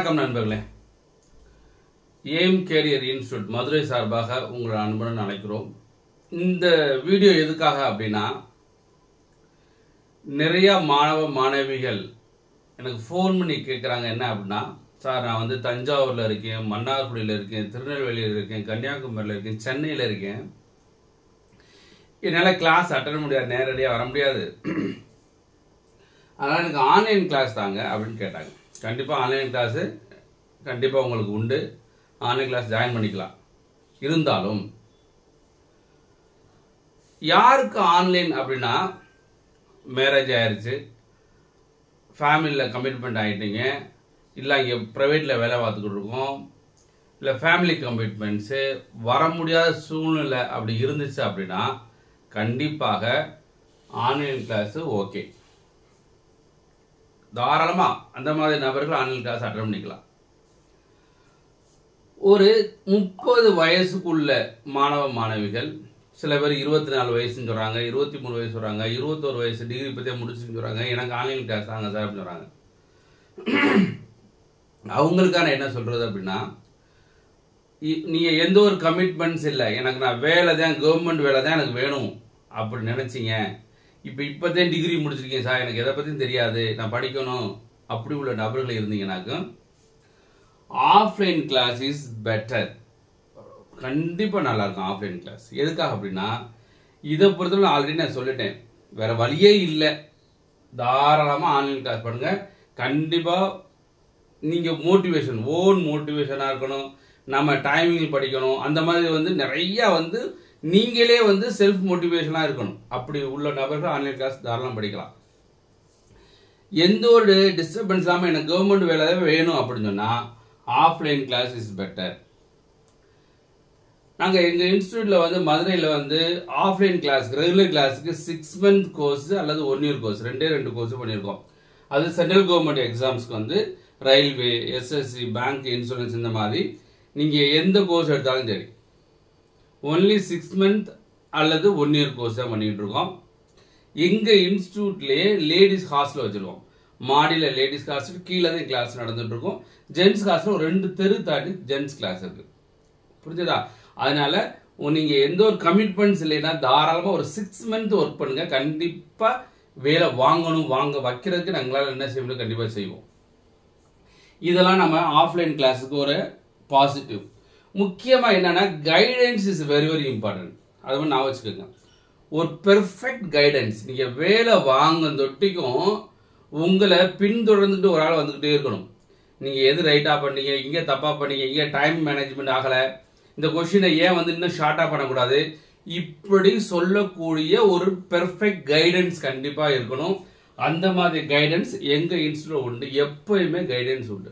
வணக்கம் நண்பர்களே ஏம் carrier institute Madurai சார்பாக உங்களை அன்புடன் அழைக்கிறோம் இந்த வீடியோ எதுக்காக அப்படின்னா நிறைய மாணவ மாணவிகள் எனக்கு ஃபோன் பண்ணி கேட்குறாங்க என்ன அப்படின்னா சார் நான் வந்து தஞ்சாவூரில் இருக்கேன் மன்னார்குடியில் இருக்கேன் திருநெல்வேலியில் இருக்கேன் கன்னியாகுமரியில் இருக்கேன் சென்னையில் இருக்கேன் என்னால் கிளாஸ் அட்டன் முடியாது நேரடியாக வர முடியாது அதனால் எனக்கு ஆன்லைன் கிளாஸ் தாங்க அப்படின்னு கேட்டாங்க கண்டிப்பாக ஆன்லைன் கிளாஸு கண்டிப்பாக உங்களுக்கு உண்டு ஆன்லைன் கிளாஸ் ஜாயின் பண்ணிக்கலாம் இருந்தாலும் யாருக்கு ஆன்லைன் அப்படின்னா மேரேஜ் ஆயிடுச்சு ஃபேமிலியில் கமிட்மெண்ட் ஆகிட்டீங்க இல்லை இங்கே ப்ரைவேட்டில் வேலை பார்த்துக்கிட்டு இருக்கோம் இல்லை ஃபேமிலி கமிட்மெண்ட்ஸு வர முடியாத சூழ்நிலை அப்படி இருந்துச்சு அப்படின்னா கண்டிப்பாக ஆன்லைன் கிளாஸு ஓகே தாராளமாக அந்த மாதிரி நபர்கள் ஆன்லைன் கிளாஸ் அட்டன் பண்ணிக்கலாம் ஒரு முப்பது வயசுக்குள்ள மாணவ மாணவிகள் சில பேர் இருபத்தி நாலு வயசுன்னு சொல்கிறாங்க இருபத்தி மூணு வயசு சொல்கிறாங்க இருபத்தோரு வயசு டிகிரி பற்றியே முடிச்சுன்னு சொல்கிறாங்க எனக்கு ஆன்லைன் கிளாஸ் தாங்க சார் அப்படின்னு சொல்கிறாங்க அவங்களுக்கான என்ன சொல்கிறது அப்படின்னா இ- நீங்க எந்த ஒரு கமிட்மெண்ட்ஸ் இல்லை எனக்கு நான் வேலை தான் கவர்மெண்ட் வேலை தான் எனக்கு வேணும் அப்படி நினைச்சீங்க இப்போ இப்போதான் டிகிரி முடிச்சிருக்கேன் சார் எனக்கு எதை பற்றியும் தெரியாது நான் படிக்கணும் அப்படி உள்ள நபர்கள் இருந்தீங்கன்னாக்கும் ஆஃப்லைன் கிளாஸ் இஸ் பெட்டர் கண்டிப்பாக நல்லா இருக்கும் ஆஃப்லைன் கிளாஸ் எதுக்காக அப்படின்னா இதை பொறுத்தவரை ஆல்ரெடி நான் சொல்லிட்டேன் வேற வழியே இல்லை தாராளமாக ஆன்லைன் கிளாஸ் பண்ணுங்க கண்டிப்பாக நீங்கள் மோட்டிவேஷன் ஓன் மோட்டிவேஷனாக இருக்கணும் நம்ம டைமிங் படிக்கணும் அந்த மாதிரி வந்து நிறையா வந்து நீங்களே வந்து செல்ஃப் மோட்டிவேஷனாக இருக்கணும் அப்படி உள்ள நபர்கள் ஆன்லைன் கிளாஸ் தாராளம் படிக்கலாம் எந்த ஒரு டிஸ்டர்பன்ஸ் இல்லாமல் எனக்கு கவர்மெண்ட் வேலை தான் வேணும் அப்படின்னு சொன்னால் ஆஃப்லைன் கிளாஸ் இஸ் பெட்டர் நாங்கள் எங்கள் இன்ஸ்டியூட்டில் வந்து மதுரையில் வந்து ஆஃப்லைன் கிளாஸ் ரெகுலர் கிளாஸுக்கு சிக்ஸ் மந்த் கோர்ஸ் அல்லது ஒன் இயர் கோர்ஸ் ரெண்டே ரெண்டு கோர்ஸ் பண்ணியிருக்கோம் அது சென்ட்ரல் கவர்மெண்ட் எக்ஸாம்ஸ்க்கு வந்து ரயில்வே எஸ்எஸ்சி பேங்க் இன்சூரன்ஸ் இந்த மாதிரி நீங்கள் எந்த கோர்ஸ் எடுத்தாலும் சரி ஒன்லி சிக்ஸ் மந்த் அல்லது ஒன் இயர் கோர்ஸ் தான் பண்ணிட்டு இருக்கோம் எங்கள் இன்ஸ்டியூட்லேயே லேடிஸ் ஹாஸ்டல் வச்சுருக்கோம் மாடியில் லேடிஸ் ஹாஸ்டல் கீழே தான் கிளாஸ் நடந்துட்டு இருக்கும் ஜென்ஸ் ஹாஸ்டல் ஒரு ரெண்டு தெரு தாண்டி ஜென்ஸ் கிளாஸ் இருக்கு புரிஞ்சுதா அதனால உ- நீங்க எந்த ஒரு கமிட்மெண்ட்ஸ் இல்லைன்னா தாராளமா ஒரு சிக்ஸ் மந்த் ஒர்க் பண்ணுங்க கண்டிப்பா வேலை வாங்கணும் வாங்க வைக்கிறதுக்கு நாங்களால என்ன செய்ய முடியும் கண்டிப்பா செய்வோம் இதெல்லாம் நம்ம ஆஃப்லைன் கிளாஸுக்கு ஒரு பாசிட்டிவ் முக்கியமா என்னன்னா guidance is very very important அது மாதிரி நான் வச்சுக்கோங்க ஒரு பெர்ஃபெக்ட் கைடன்ஸ் நீங்க வேலை வாங்க தொட்டிக்கும் உங்களை பின்தொடர்ந்துட்டு ஒரு ஆள் வந்துகிட்டே இருக்கணும் நீங்க எது ரைட்டா பண்ணீங்க இங்க தப்பா பண்ணீங்க இங்க டைம் மேனேஜ்மெண்ட் ஆகல இந்த கொஸ்டினை ஏன் வந்து இன்னும் ஷார்ட்டா பண்ணக்கூடாது இப்படி சொல்லக்கூடிய ஒரு பெர்ஃபெக்ட் கைடன்ஸ் கண்டிப்பா இருக்கணும் அந்த மாதிரி கைடன்ஸ் எங்க இன்ஸ்டியூட் உண்டு எப்பயுமே கைடன்ஸ் உண்டு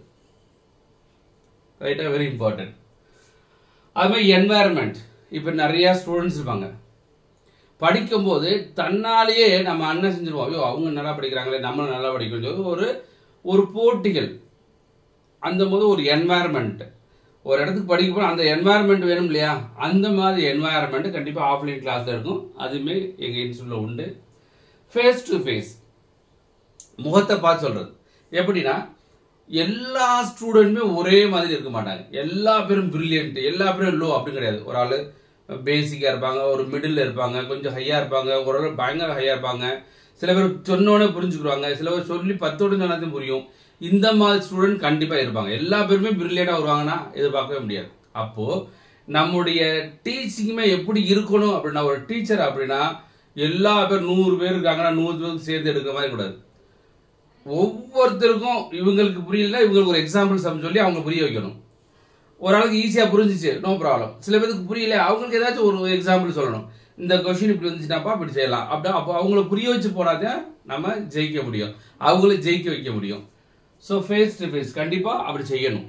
ரைட்டா வெரி இம்பார்ட்டன்ட் அது மாதிரி என்வாயர்மெண்ட் இப்போ நிறைய ஸ்டூடெண்ட்ஸ் இருப்பாங்க படிக்கும்போது தன்னாலேயே நம்ம அண்ணன் செஞ்சிருவோம் ஐயோ அவங்க நல்லா படிக்கிறாங்களே நம்மளும் நல்லா படிக்கணும் சொல்லி ஒரு ஒரு போட்டிகள் அந்த போது ஒரு என்வாயர்மெண்ட் ஒரு இடத்துக்கு படிக்க போனால் அந்த என்வாயர்மெண்ட் வேணும் இல்லையா அந்த மாதிரி என்வாயர்மெண்ட் கண்டிப்பாக ஆஃப்லைன் கிளாஸில் இருக்கும் அதுவுமே எங்கள் இன்ஸ்டியூட்டில் உண்டு ஃபேஸ் டு ஃபேஸ் முகத்தை பார்த்து சொல்றது எப்படின்னா எல்லா ஸ்டூடெண்ட்டுமே ஒரே மாதிரி இருக்க மாட்டாங்க எல்லா பேரும் பிரில்லியன்ட் எல்லா பேரும் லோ அப்படி கிடையாது ஒரு ஆள் பேசிக்காக இருப்பாங்க ஒரு மிடில் இருப்பாங்க கொஞ்சம் ஹையாக இருப்பாங்க ஒரு ஆள் பயங்கர ஹையாக இருப்பாங்க சில பேர் சொன்னோடனே புரிஞ்சுக்கிடுவாங்க சில பேர் சொல்லி பத்தோட சொன்னாலும் புரியும் இந்த மாதிரி ஸ்டூடெண்ட் கண்டிப்பாக இருப்பாங்க எல்லா பேருமே பிரில்லியண்டாக வருவாங்கன்னா எதிர்பார்க்கவே முடியாது அப்போது நம்முடைய டீச்சிங்குமே எப்படி இருக்கணும் அப்படின்னா ஒரு டீச்சர் அப்படின்னா எல்லா பேர் நூறு பேர் இருக்காங்கன்னா நூறு பேருக்கு சேர்த்து எடுக்கிற மாதிரி கூடாது ஒவ்வொருத்தருக்கும் இவங்களுக்கு புரியல இவங்களுக்கு ஒரு எக்ஸாம்பிள் சம் சொல்லி அவங்க புரிய வைக்கணும் ஒரு ஆளுக்கு ஈஸியாக புரிஞ்சிச்சு நோ ப்ராப்ளம் சில பேருக்கு புரியல அவங்களுக்கு ஏதாச்சும் ஒரு எக்ஸாம்பிள் சொல்லணும் இந்த கொஷின் இப்படி வந்துச்சுனாப்பா இப்படி செய்யலாம் அப்படி அப்போ அவங்கள புரிய வச்சு போனாதான் நம்ம ஜெயிக்க முடியும் அவங்கள ஜெயிக்க வைக்க முடியும் ஸோ ஃபேஸ் டு ஃபேஸ் கண்டிப்பாக அப்படி செய்யணும்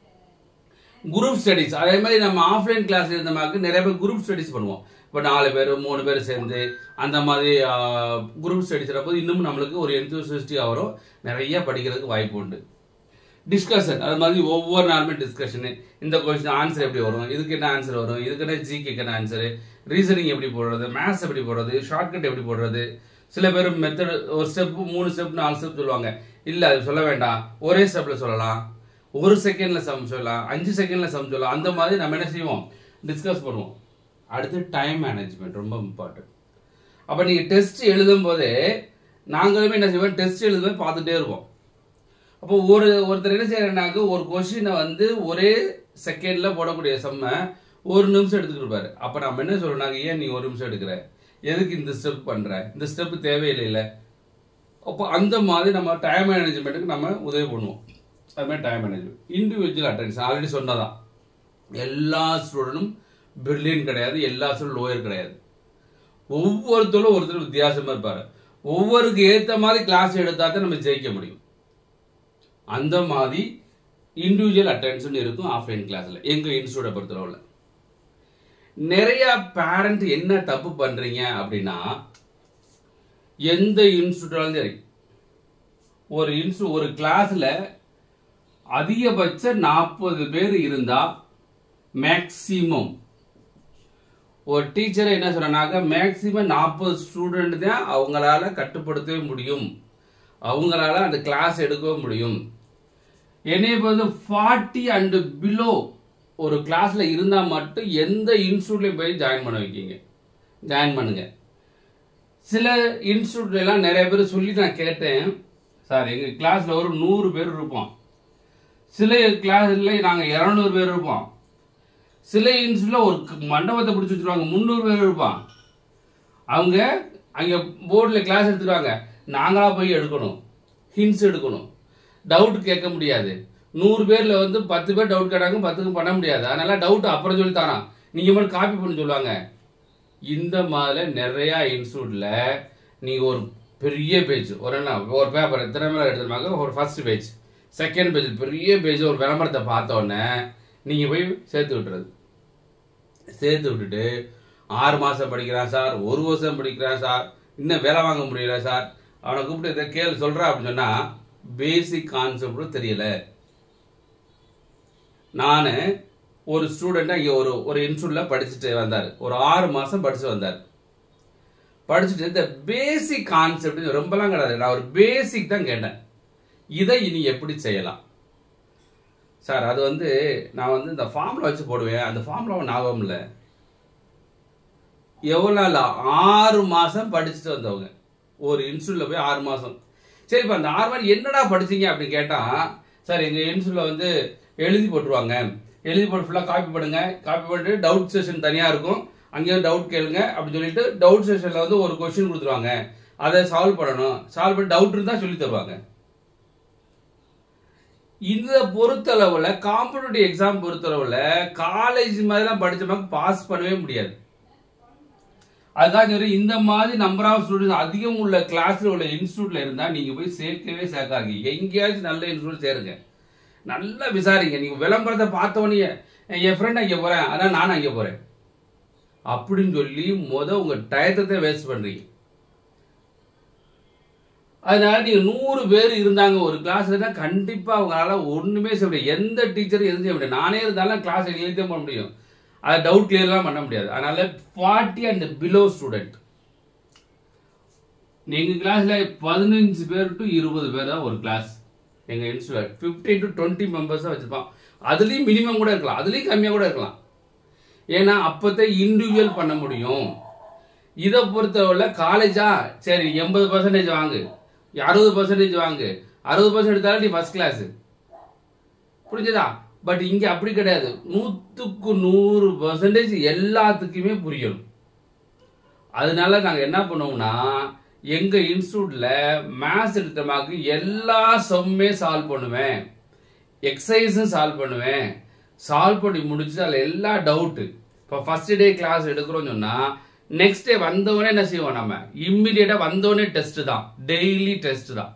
குரூப் ஸ்டடிஸ் அதே மாதிரி நம்ம ஆஃப்லைன் கிளாஸ் இருந்த மாதிரி நிறைய பேர் குரூப் ஸ்டடிஸ் பண்ணுவோம் இப்போ நாலு பேர் மூணு பேர் சேர்ந்து அந்த மாதிரி குரூப் ஸ்டடிஸ் போது இன்னும் நம்மளுக்கு ஒரு எந்தூசியஸ்டிக்காக வரும் நிறைய படிக்கிறதுக்கு வாய்ப்பு உண்டு டிஸ்கஷன் அது மாதிரி ஒவ்வொரு நாளுமே டிஸ்கஷனு இந்த கொஸ்டின் ஆன்சர் எப்படி வரும் இதுக்கு என்ன ஆன்சர் வரும் இதுக்கு என்ன ஜிக்கு என்ன ஆன்சரு ரீசனிங் எப்படி போடுறது மேத்ஸ் எப்படி போடுறது ஷார்ட்கட் எப்படி போடுறது சில பேர் மெத்தட் ஒரு ஸ்டெப் மூணு ஸ்டெப் நாலு ஸ்டெப் சொல்லுவாங்க இல்லை அது சொல்ல வேண்டாம் ஒரே ஸ்டெப்பில் சொல்லலாம் ஒரு செகண்ட்ல சம் சொல்லலாம் அஞ்சு செகண்ட்ல சம் சொல்லலாம் அந்த மாதிரி நம்ம என்ன செய்வோம் டிஸ்கஸ் பண்ணுவோம் அடுத்து டைம் மேனேஜ்மெண்ட் ரொம்ப இம்பார்ட்டன்ட் அப்போ நீங்கள் டெஸ்ட் எழுதும் போதே நாங்களுமே என்ன செய்வோம் டெஸ்ட் எழுதும்போது பார்த்துட்டே இருப்போம் அப்போ ஒரு ஒருத்தர் என்ன செய்யறாங்க ஒரு கொஸ்டினை வந்து ஒரே செகண்ட்ல போடக்கூடிய செம்ம ஒரு நிமிஷம் எடுத்துக்கிட்டு இருப்பாரு அப்போ நம்ம என்ன சொல்றோம் ஏன் நீ ஒரு நிமிஷம் எடுக்கிற எதுக்கு இந்த ஸ்டெப் பண்ற இந்த ஸ்டெப் தேவையில்லைல்ல அப்போ அந்த மாதிரி நம்ம டைம் மேனேஜ்மெண்ட்டுக்கு நம்ம உதவி பண்ணுவோம் அது மாதிரி time management individual attention already சொன்னதான் எல்லா ஸ்டூடெண்ட்டும் பிரில்லியன் கிடையாது எல்லா ஸ்டூடெண்ட் லோயர் கிடையாது ஒவ்வொருத்தரும் ஒருத்தர் வித்தியாசமா இருப்பாரு ஒவ்வொருக்கு ஏத்த மாதிரி கிளாஸ் எடுத்தா தான் நம்ம ஜெயிக்க முடியும் அந்த மாதிரி இண்டிவிஜுவல் அட்டென்ஷன் இருக்கும் ஆஃப்லைன் கிளாஸ்ல எங்க இன்ஸ்டியூட்டை பொறுத்தளவுல நிறைய பேரண்ட் என்ன தப்பு பண்றீங்க அப்படின்னா எந்த இன்ஸ்டியூட்டாலும் சரி ஒரு இன்ஸ்டியூ ஒரு கிளாஸ்ல அதிகபட்ச நாற்பது பேர் இருந்தா மேக்சிமம் ஒரு டீச்சர் என்ன சொல்றாங்க மேக்சிமம் நாற்பது ஸ்டூடெண்ட் தான் அவங்களால கட்டுப்படுத்தவே முடியும் அவங்களால அந்த கிளாஸ் எடுக்கவே முடியும் என்னைய வந்து ஃபார்ட்டி அண்ட் பிலோ ஒரு கிளாஸ்ல இருந்தா மட்டும் எந்த இன்ஸ்டியூட்லயும் போய் ஜாயின் பண்ண வைக்கீங்க ஜாயின் பண்ணுங்க சில இன்ஸ்டியூட்ல எல்லாம் நிறைய பேர் சொல்லி நான் கேட்டேன் சார் எங்க கிளாஸ்ல ஒரு நூறு பேர் இருப்போம் சில கிளாஸ்ல நாங்க இருநூறு பேர் இருப்போம் சில இன்ஸ்டியூட்ல ஒரு க- மண்டபத்தை பிடிச்சி வச்சிருவாங்க முந்நூறு பேர் இருப்பான் அவங்க அங்க போர்டில் கிளாஸ் எடுத்துருவாங்க நாங்களா போய் எடுக்கணும் ஹின்ஸ் எடுக்கணும் டவுட் கேட்க முடியாது நூறு பேர்ல வந்து பத்து பேர் டவுட் கேட்டாங்க பத்துக்கு பண்ண முடியாது அதனால டவுட் அப்புறம் சொல்லி தரான் நீங்க மட்டும் காப்பி பண்ண சொல்லுவாங்க இந்த மாதிரி நிறைய இன்ஸ்டியூட்ல நீங்க ஒரு பெரிய பேஜ் ஒரு என்ன ஒரு பேப்பர் எத்தனை மேல எடுத்துருவாங்க ஒரு ஃபர்ஸ்ட் பேஜ் செகண்ட் பேஜ் பெரிய பேஜ் ஒரு விளம்பரத்தை பார்த்த உடனே நீங்க போய் சேர்த்து விட்டுறது சேர்த்து விட்டுட்டு ஆறு மாசம் படிக்கிறான் சார் ஒரு வருஷம் படிக்கிறான் சார் இன்னும் வேலை வாங்க முடியல சார் அவனை கூப்பிட்டு இதை கேள் சொல்றா அப்படின்னு சொன்னா பேசிக் கான்செப்டும் தெரியல நான் ஒரு ஸ்டூடெண்ட் இங்கே ஒரு ஒரு இன்ஸ்டியூட்ல படிச்சுட்டு வந்தார் ஒரு ஆறு மாசம் படிச்சு வந்தார் படிச்சுட்டு இந்த பேசிக் கான்செப்ட் ரொம்பலாம் கிடையாது நான் ஒரு பேசிக் தான் கேட்டேன் இதை இனி எப்படி செய்யலாம் சார் அது வந்து நான் வந்து இந்த ஃபார்முலா வச்சு போடுவேன் அந்த ஃபார்முலா ஞாபகம் இல்லை எவ்வளோ இல்லை ஆறு மாசம் படிச்சுட்டு வந்தவங்க ஒரு இன்ஸ்டியூட்ல போய் ஆறு மாசம் சரி இப்போ அந்த ஆறு மாதம் என்னடா படிச்சீங்க அப்படின்னு கேட்டா சார் எங்க இன்ஸ்டியூட்ல வந்து எழுதி போட்டுருவாங்க எழுதி போட்டு ஃபுல்லாக காப்பி பண்ணுங்க காப்பி பண்ணிட்டு டவுட் செஷன் தனியா இருக்கும் அங்கேயும் டவுட் கேளுங்க அப்படின்னு சொல்லிட்டு டவுட் செஷன்ல வந்து ஒரு கொஸ்டின் கொடுத்துருவாங்க அதை சால்வ் பண்ணணும் சால்வ் பண்ணி டவுட் இருந்தா சொல்லி தருவாங்க இந்த பொறுத்தளவுல காம்படிட்டிவ் எக்ஸாம் பொறுத்தளவுல காலேஜ் மாதிரிலாம் படிச்ச மாதிரி பாஸ் பண்ணவே முடியாது அதுதான் சொல்லி இந்த மாதிரி நம்பர் ஆஃப் ஸ்டூடெண்ட்ஸ் அதிகம் உள்ள கிளாஸ்ல உள்ள இன்ஸ்டியூட்ல இருந்தா நீங்க போய் சேர்க்கவே சேர்க்காதீங்க எங்கேயாச்சும் நல்ல இன்ஸ்டியூட் சேருங்க நல்லா விசாரிங்க நீங்க விளம்பரத்தை பார்த்த உடனே என் ஃப்ரெண்ட் அங்கே போறேன் அதான் நானும் அங்கே போறேன் அப்படின்னு சொல்லி முத உங்க டயத்தை வேஸ்ட் பண்றீங்க அதனால நீங்க நூறு பேர் இருந்தாங்க ஒரு கிளாஸ்ல கண்டிப்பா அவங்களால ஒண்ணுமே செய்ய முடியாது எந்த டீச்சரும் எதுவும் செய்ய முடியாது நானே இருந்தாலும் கிளாஸ் எழுதி பண்ண முடியும் அதை டவுட் கிளியர்லாம் பண்ண முடியாது அதனால ஃபார்ட்டி அண்ட் பிலோ ஸ்டூடெண்ட் எங்க கிளாஸ்ல பதினஞ்சு பேர் டு இருபது பேர் தான் ஒரு கிளாஸ் எங்க institute fifteen to twenty members தான் வச்சிருப்பான் அதுலயும் மினிமம் கூட இருக்கலாம் அதுலயும் கம்மியா கூட இருக்கலாம் ஏன்னா அப்பதான் இண்டிவிஜுவல் பண்ண முடியும் இதை பொறுத்தவரை காலேஜா சரி எண்பது பர்சன்டேஜ் வாங்கு அறுபது பர்சன்டேஜ் வாங்கு அறுபது பர்சன்ட் எடுத்தாலும் நீ ஃபர்ஸ்ட் கிளாஸ் புரிஞ்சதா பட் இங்க அப்படி கிடையாது நூத்துக்கு நூறு பர்சன்டேஜ் எல்லாத்துக்குமே புரியணும் அதனால நாங்க என்ன பண்ணுவோம்னா எங்க இன்ஸ்டியூட்ல மேத்ஸ் எடுத்தமாக்கு எல்லா சம்மே சால்வ் பண்ணுவேன் எக்ஸசைஸும் சால்வ் பண்ணுவேன் சால்வ் பண்ணி முடிச்சு அதில் எல்லா டவுட்டு இப்போ ஃபர்ஸ்ட் டே கிளாஸ் எடுக்கிறோம்னு சொன்னா நெக்ஸ்ட் டே வந்தவொடனே என்ன செய்வோம் நம்ம இம்மிடியட்டா வந்தவொடனே டெஸ்ட் தான் டெய்லி டெஸ்ட் தான்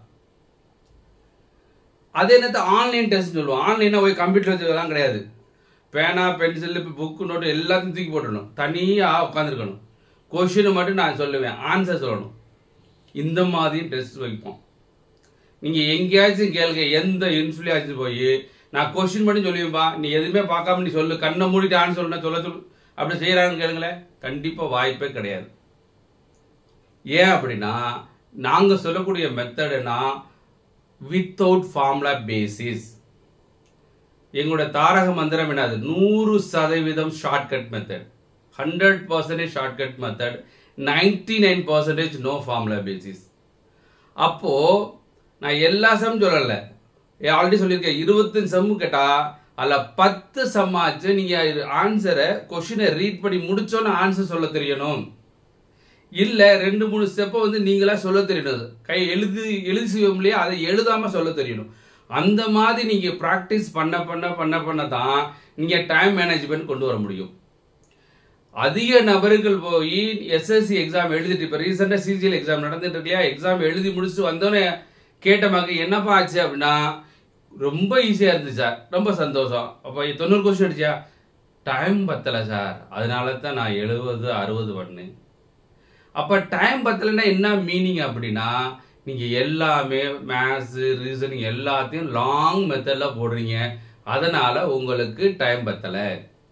அதே நேரத்தை ஆன்லைன் டெஸ்ட் சொல்லுவோம் ஆன்லைனா போய் கம்ப்யூட்டர் வச்சுக்கலாம் கிடையாது பேனா பென்சில் புக்கு நோட்டு எல்லாத்தையும் தூக்கி போட்டுடணும் தனியாக உட்காந்துருக்கணும் கொஷினை மட்டும் நான் சொல்லுவேன் ஆன்சர் சொல்லணும் இந்த மாதிரி டெஸ்ட் வைப்போம் நீங்க எங்கேயாச்சும் கேளுங்க எந்த இன்சுலியாச்சும் போய் நான் கொஸ்டின் மட்டும் சொல்லுவேன்பா நீ எதுவுமே பார்க்காம நீ சொல்லு கண்ணை மூடிட்டு ஆன்சர் சொல்லு சொல்ல சொல்லு அப்படி செய்யறாங்கன்னு கேளுங்களேன் கண்டிப்பா வாய்ப்பே கிடையாது ஏன் அப்படின்னா நாங்க சொல்லக்கூடிய மெத்தடுனா வித்தவுட் ஃபார்முலா பேசிஸ் எங்களோட தாரக மந்திரம் என்னது நூறு சதவீதம் shortcut method hundred percentage shortcut method ninety nine percentage no formula basis அப்போ நான் எல்லா சம் சொல்லல ஆல்ரெடி சொல்லியிருக்கேன் இருபத்தஞ்சு சம்மு கேட்டா அதில் பத்து சம்மாச்சு நீங்க ஆன்சரை கொஷினை ரீட் பண்ணி முடிச்சோன்னு ஆன்சர் சொல்ல தெரியணும் இல்ல ரெண்டு மூணு ஸ்டெப்பை வந்து நீங்களா சொல்ல தெரியணும் கை எழுதி எழுதி செய்வோம்லையே அதை எழுதாம சொல்ல தெரியணும் அந்த மாதிரி நீங்க ப்ராக்டிஸ் பண்ண பண்ண பண்ண பண்ண தான் நீங்க டைம் மேனேஜ்மெண்ட் கொண்டு வர முடியும் அதிக நபர்கள் போய் எஸ்எஸ்சி எக்ஸாம் எழுதிட்டு இப்போ ரீசெண்டாக சிஜிஎல் எக்ஸாம் நடந்துட்டு இருக்கு இல்லையா எக்ஸாம் எழுதி முடிச்சுட்டு வந்தோடனே கேட்ட மக என்னப்பா ஆச்சு அப்படின்னா ரொம்ப ஈஸியாக இருந்துச்சு சார் ரொம்ப சந்தோஷம் அப்போ தொண்ணூறு கொஸ்டின் அடிச்சா டைம் பத்தலை சார் அதனால தான் நான் எழுபது அறுபது பண்ணேன் அப்போ டைம் பத்தலைன்னா என்ன மீனிங் அப்படின்னா நீங்கள் எல்லாமே மேத்ஸு ரீசனிங் எல்லாத்தையும் லாங் மெத்தடில் போடுறீங்க அதனால உங்களுக்கு டைம் பத்தலை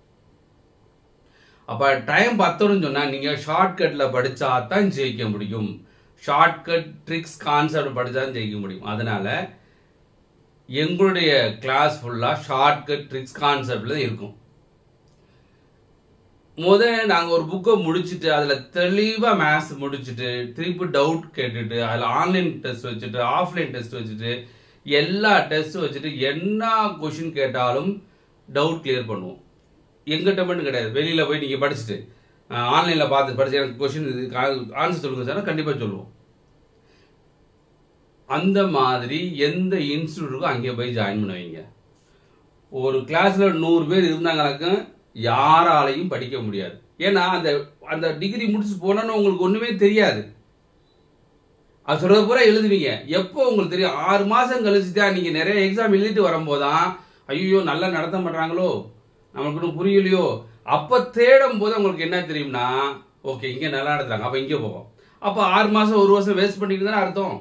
அப்போ டைம் பத்தணும்னு சொன்னால் நீங்கள் ஷார்ட்கட்டில் படித்தா தான் ஜெயிக்க முடியும் ஷார்ட்கட் ட்ரிக்ஸ் கான்செப்ட் படித்தா தான் ஜெயிக்க முடியும் அதனால எங்களுடைய கிளாஸ் ஃபுல்லாக ஷார்ட்கட் ட்ரிக்ஸ் கான்செப்டில் தான் இருக்கும் முத நாங்கள் ஒரு புக்கை முடிச்சுட்டு அதில் தெளிவாக மேத்ஸ் முடிச்சுட்டு திருப்பி டவுட் கேட்டுட்டு அதில் ஆன்லைன் டெஸ்ட் வச்சுட்டு ஆஃப்லைன் டெஸ்ட் வச்சுட்டு எல்லா டெஸ்ட் வச்சுட்டு என்ன கொஷின் கேட்டாலும் டவுட் கிளியர் பண்ணுவோம் எங்கிட்ட மட்டும் கிடையாது வெளியில் போய் நீங்கள் படிச்சுட்டு ஆன்லைனில் பார்த்து படிச்சு எனக்கு கொஷின் இது ஆன்சர் சொல்லுங்க சார் கண்டிப்பாக சொல்லுவோம் அந்த மாதிரி எந்த இன்ஸ்டியூட்டுக்கும் அங்கே போய் ஜாயின் பண்ணுவீங்க ஒரு கிளாஸில் நூறு பேர் இருந்தாங்கனாக்கும் யாராலையும் படிக்க முடியாது ஏன்னா அந்த அந்த டிகிரி முடிச்சு போனோன்னு உங்களுக்கு ஒன்றுமே தெரியாது அது சொல்றது பூரா எழுதுவீங்க எப்போ உங்களுக்கு தெரியும் ஆறு மாதம் கழிச்சு தான் நீங்கள் நிறைய எக்ஸாம் எழுதிட்டு வரும்போதான் ஐயோ நல்லா நடத்த மாட்டாங்களோ நம்மளுக்கு ஒன்றும் புரியலையோ அப்போ தேடும் போது உங்களுக்கு என்ன தெரியும்னா ஓகே இங்கே நல்லா நடத்துறாங்க அப்போ இங்கே போவோம் அப்போ ஆறு மாதம் ஒரு வருஷம் வேஸ்ட் பண்ணிட்டு தானே அர்த்தம்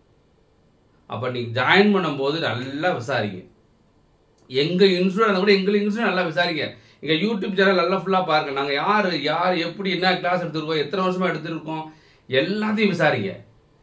அப்போ நீங்கள் ஜாயின் பண்ணும்போது நல்லா விசாரிங்க எங்கள் இன்ஸ்டியூட் கூட எங்கள் இன்ஸ்டியூட் நல்லா விசாரிங்க எங்கள் யூடியூப் சேனல் நல்லா ஃபுல்லாக பாருங்க நாங்கள் யார் யார் எப்படி என்ன கிளாஸ் எடுத்திருக்கோம் எத்தனை வருஷமாக எடுத்திருக்கோம் எல்லாத்தையும் விசாரிங்க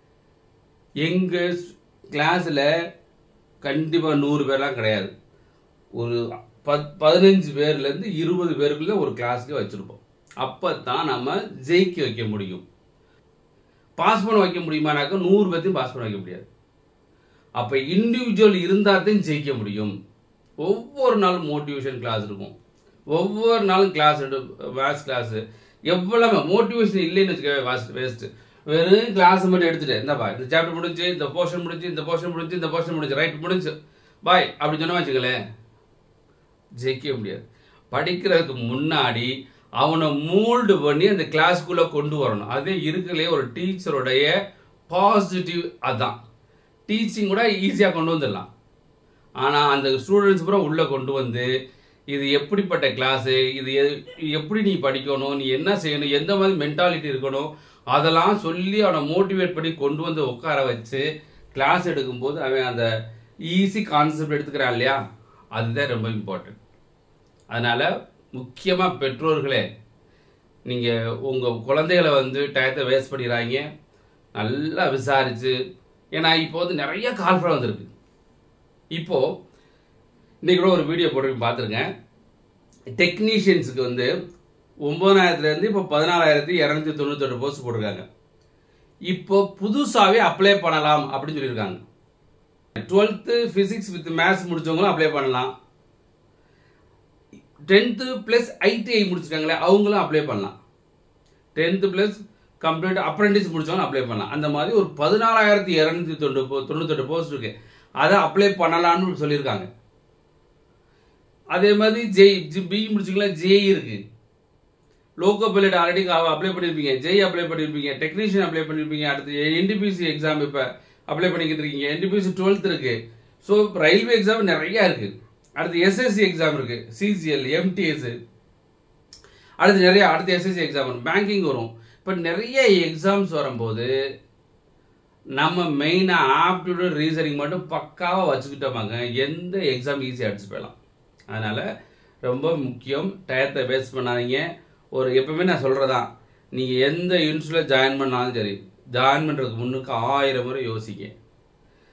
எங்கள் கிளாஸில் கண்டிப்பாக நூறு பேர்லாம் கிடையாது ஒரு பத் பதினஞ்சு பேர்லேருந்து இருபது பேருக்குள்ள ஒரு கிளாஸ்க்கு வச்சுருப்போம் அப்போ தான் நம்ம ஜெயிக்க வைக்க முடியும் பாஸ் பண்ண வைக்க முடியுமானாக்கா நூறு பேர்த்தையும் பாஸ் பண்ண வைக்க முடியாது அப்போ இண்டிவிஜுவல் இருந்தால் தான் ஜெயிக்க முடியும் ஒவ்வொரு நாளும் மோட்டிவேஷன் கிளாஸ் இருக்கும் ஒவ்வொரு நாளும் கிளாஸ் மேத்ஸ் கிளாஸு எவ்வளவு மோட்டிவேஷன் இல்லைன்னு வச்சுக்கவே வாஸ்ட் வேஸ்ட்டு வெறும் கிளாஸ் மட்டும் எடுத்துட்டு இந்தப்பா இந்த சாப்டர் முடிஞ்சு இந்த போர்ஷன் முடிஞ்சு இந்த போர்ஷன் முடிஞ்சு இந்த போர்ஷன் முடிஞ்சு ரைட் முடிஞ்சு பாய் அப்படி சொன்னா வச்சுக்கலேன் ஜெயிக்க முடியாது படிக்கிறதுக்கு முன்னாடி அவனை மூல்டு பண்ணி அந்த கிளாஸ்க்குள்ளே கொண்டு வரணும் அதே இருக்கலையே ஒரு டீச்சருடைய பாசிட்டிவ் அதான் டீச்சிங் கூட ஈஸியாக கொண்டு வந்துடலாம் ஆனால் அந்த ஸ்டூடெண்ட்ஸ் பூரா உள்ளே கொண்டு வந்து இது எப்படிப்பட்ட கிளாஸு இது எ- எப்படி நீ படிக்கணும் நீ என்ன செய்யணும் எந்த மாதிரி மென்டாலிட்டி இருக்கணும் அதெல்லாம் சொல்லி அவனை மோட்டிவேட் பண்ணி கொண்டு வந்து உட்கார வச்சு கிளாஸ் எடுக்கும்போது அவன் அந்த ஈஸி கான்செப்ட் எடுத்துக்கிறான் இல்லையா அதுதான் ரொம்ப இம்பார்ட்டன்ட் அதனால் முக்கியமாக பெற்றோர்களே நீங்கள் உங்கள் குழந்தைகளை வந்து டயத்தை வேஸ்ட் பண்ணிடுறாங்க நல்லா விசாரித்து ஏன்னா இப்போ வந்து நிறைய கால்ஃபர் வந்திருக்கு இப்போ இன்னைக்கு கூட ஒரு வீடியோ போட்டு பார்த்துருக்கேன் டெக்னீஷியன்ஸுக்கு வந்து ஒம்பதாயிரத்துலேருந்து இப்போ பதினாலாயிரத்தி இரநூத்தி தொண்ணூத்தெட்டு போஸ்ட் போட்டிருக்காங்க இப்போ புதுசாகவே அப்ளை பண்ணலாம் அப்படின்னு சொல்லியிருக்காங்க டுவெல்த்து ஃபிசிக்ஸ் வித் மேத்ஸ் முடிச்சவங்களும் அப்ளை பண்ணலாம் டென்த்து ப்ளஸ் ஐடிஐ முடிச்சிருக்காங்களே அவங்களும் அப்ளை பண்ணலாம் டென்த்து ப்ளஸ் கம்ப்ளீட் அப்ரெண்டிஸ் முடிச்சவங்க அப்ளை பண்ணலாம் அந்த மாதிரி ஒரு பதினாலாயிரத்தி இரநூத்தி தொண்ணூறு தொண்ணூத்தெட்டு போஸ்ட் இருக்கு அதை அப்ளை பண்ணலாம்னு சொல்லியிருக்காங்க அதே மாதிரி ஜெய் பி முடிச்சிங்களா ஜேஇ இருக்கு லோக்கோ பைலட் ஆல்ரெடி அப்ளை பண்ணியிருப்பீங்க ஜெய் அப்ளை பண்ணியிருப்பீங்க டெக்னீஷியன் அப்ளை பண்ணியிருப்பீங்க அடுத்து என்டிபிசி எக்ஸாம் இப்போ அப்ளை பண்ணிக்கிட்டு இருக்கீங்க என்டிபிசி டுவெல்த் இருக்கு ஸோ ரயில்வே எக்ஸாம் நிறைய இருக்கு அடுத்து எஸ்எஸ்சி எக்ஸாம் இருக்கு சிசிஎல் எம்டிஎஸ் அடுத்து நிறைய அடுத்து எஸ்எஸ்சி எக்ஸாம் வரும் பேங்கிங் வரும் இப்போ நிறைய எக்ஸாம்ஸ் வரும்போது நம்ம மெயினாக ஆப்டிடியூட் ரீசனிங் மட்டும் பக்காவாக வச்சுக்கிட்டோமாங்க எந்த எக்ஸாம் ஈஸியாக அடிச்சு போயிடலாம் அதனால் ரொம்ப முக்கியம் டயத்தை வேஸ்ட் பண்ணாதீங்க ஒரு எப்பவுமே நான் சொல்கிறதான் நீங்கள் எந்த இன்ஸ்டியூட்டில் ஜாயின் பண்ணாலும் சரி ஜாயின் பண்ணுறதுக்கு முன்னுக்கு ஆயிரம் முறை யோசிங்க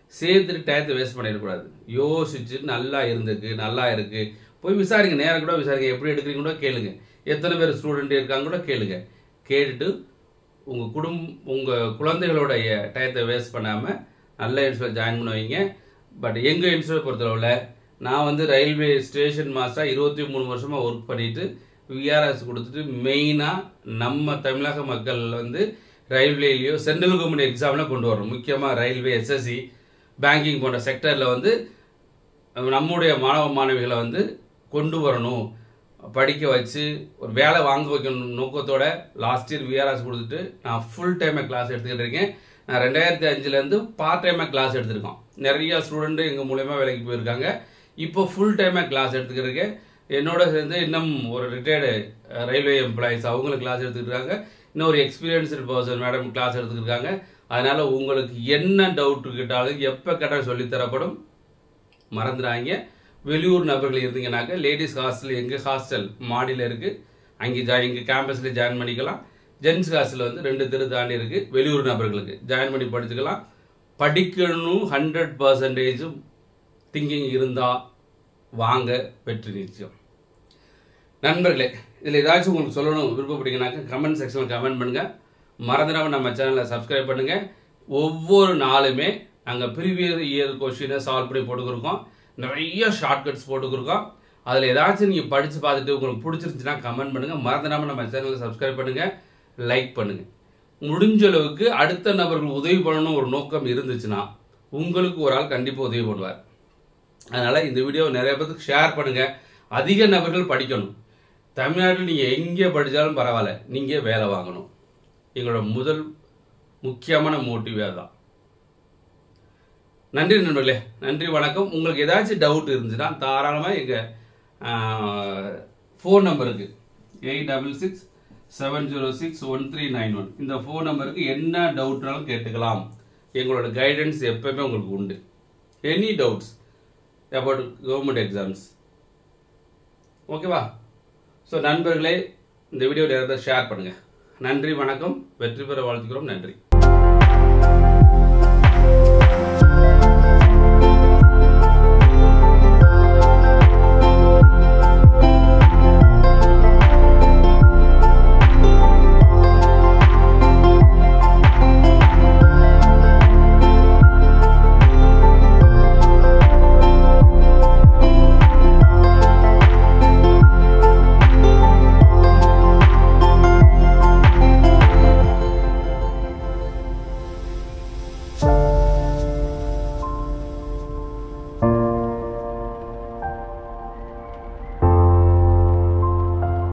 சேர்த்துட்டு டயத்தை வேஸ்ட் பண்ணிடக்கூடாது யோசிச்சு நல்லா இருந்துக்கு நல்லா இருக்கு போய் விசாரிங்க நேரம் கூட விசாரிங்க எப்படி எடுக்கிறீங்க கூட கேளுங்க எத்தனை பேர் ஸ்டூடெண்ட் இருக்காங்க கூட கேளுங்க கேட்டுட்டு உங்கள் குடும்பம் உங்கள் குழந்தைகளோடைய டயத்தை வேஸ்ட் பண்ணாமல் நல்ல இன்ஸ்டியூட் ஜாயின் பண்ண வைங்க பட் எங்கள் இன்ஸ்டியூட் பொறுத்தளவில் நான் வந்து ரயில்வே ஸ்டேஷன் மாஸ்டராக இருபத்தி மூணு வருஷமாக ஒர்க் பண்ணிட்டு விஆர்எஸ் கொடுத்துட்டு மெயினாக நம்ம தமிழக மக்கள் வந்து ரயில்வேலையோ சென்ட்ரல் கவர்மெண்ட் எக்ஸாமில் கொண்டு வரணும் முக்கியமாக ரயில்வே எஸ்எஸ்சி பேங்கிங் போன்ற செக்டரில் வந்து நம்முடைய மாணவ மாணவிகளை வந்து கொண்டு வரணும் படிக்க வச்சு ஒரு வேலை வாங்க வைக்கணும் நோக்கத்தோட லாஸ்ட் இயர் விஆர்எஸ் கொடுத்துட்டு நான் ஃபுல் டைமாக கிளாஸ் எடுத்துக்கிட்டு இருக்கேன் நான் ரெண்டாயிரத்தி அஞ்சுலேருந்து பார்ட் டைமாக கிளாஸ் எடுத்திருக்கோம் நிறைய ஸ்டூடெண்ட்டு எங்கள் மூலயமா வேலைக்கு போயிருக்காங்க இப்போ ஃபுல் டைமாக கிளாஸ் எடுத்துக்கிட்டு இருக்கேன் என்னோட சேர்ந்து இன்னும் ஒரு ரிட்டையர்டு ரயில்வே எம்ப்ளாயிஸ் அவங்களும் கிளாஸ் எடுத்துக்கிட்டு இருக்காங்க இன்னும் ஒரு எக்ஸ்பீரியன்ஸ்டு பர்சன் மேடம் கிளாஸ் எடுத்துக்கிட்டு இருக்காங்க அதனால உங்களுக்கு என்ன டவுட் கேட்டாலும் எப்போ கேட்டாலும் சொல்லித் தரப்படும் மறந்துடாங்க வெளியூர் நபர்கள் இருந்தீங்கன்னாக்க லேடிஸ் ஹாஸ்டல் எங்கள் ஹாஸ்டல் மாடியில் இருக்குது அங்கே ஜா எங்கள் கேம்பஸில் ஜாயின் பண்ணிக்கலாம் ஜென்ஸ் ஹாஸ்டல் வந்து ரெண்டு தெரு தாண்டி இருக்குது வெளியூர் நபர்களுக்கு ஜாயின் பண்ணி படிச்சுக்கலாம் படிக்கணும் ஹண்ட்ரட் பர்சன்டேஜும் திங்கிங் இருந்தால் வாங்க வெற்றி நிச்சயம் நண்பர்களே இதில் ஏதாச்சும் உங்களுக்கு சொல்லணும் விருப்பப்பட்டீங்கன்னாக்க கமெண்ட் செக்ஷனில் கமெண்ட் பண்ணுங்கள் மறந்துடாம நம்ம சேனலை சப்ஸ்கிரைப் பண்ணுங்கள் ஒவ்வொரு நாளுமே நாங்கள் ப்ரீவியஸ் இயர் கொஷினை சால்வ் பண்ணி போட்டுக்கிருக்கோம் நிறைய ஷார்ட்கட்ஸ் போட்டுக்கிருக்கோம் அதில் ஏதாச்சும் நீங்கள் படித்து பார்த்துட்டு உங்களுக்கு பிடிச்சிருந்துச்சுன்னா கமெண்ட் பண்ணுங்கள் மறந்துடாம நம்ம சேனலை சப்ஸ்கிரைப் பண்ணுங்கள் லைக் பண்ணுங்கள் முடிஞ்ச அளவுக்கு அடுத்த நபர்கள் உதவி பண்ணணும் ஒரு நோக்கம் இருந்துச்சுன்னா உங்களுக்கு ஒரு ஆள் கண்டிப்பாக உதவி பண்ணுவார் அதனால் இந்த வீடியோ நிறைய பேருக்கு ஷேர் பண்ணுங்கள் அதிக நபர்கள் படிக்கணும் தமிழ்நாட்டில் நீங்கள் எங்கே படித்தாலும் பரவாயில்ல நீங்கள் வேலை வாங்கணும் எங்களோட முதல் முக்கியமான மோட்டிவே தான் நன்றி நண்பர்களே நன்றி வணக்கம் உங்களுக்கு ஏதாச்சும் டவுட் இருந்துச்சுன்னா தாராளமாக எங்கள் ஃபோன் நம்பருக்கு eight double six seven zero six one three nine one இந்த ஃபோன் நம்பருக்கு என்ன டவுட்னாலும் கேட்டுக்கலாம் எங்களோட கைடன்ஸ் எப்பவுமே உங்களுக்கு உண்டு any doubts about government exams ஓகேவா ஸோ நண்பர்களே இந்த வீடியோ நிறைய ஷேர் பண்ணுங்கள் நன்றி வணக்கம் வெற்றி பெற வாழ்த்துக்கிறோம் நன்றி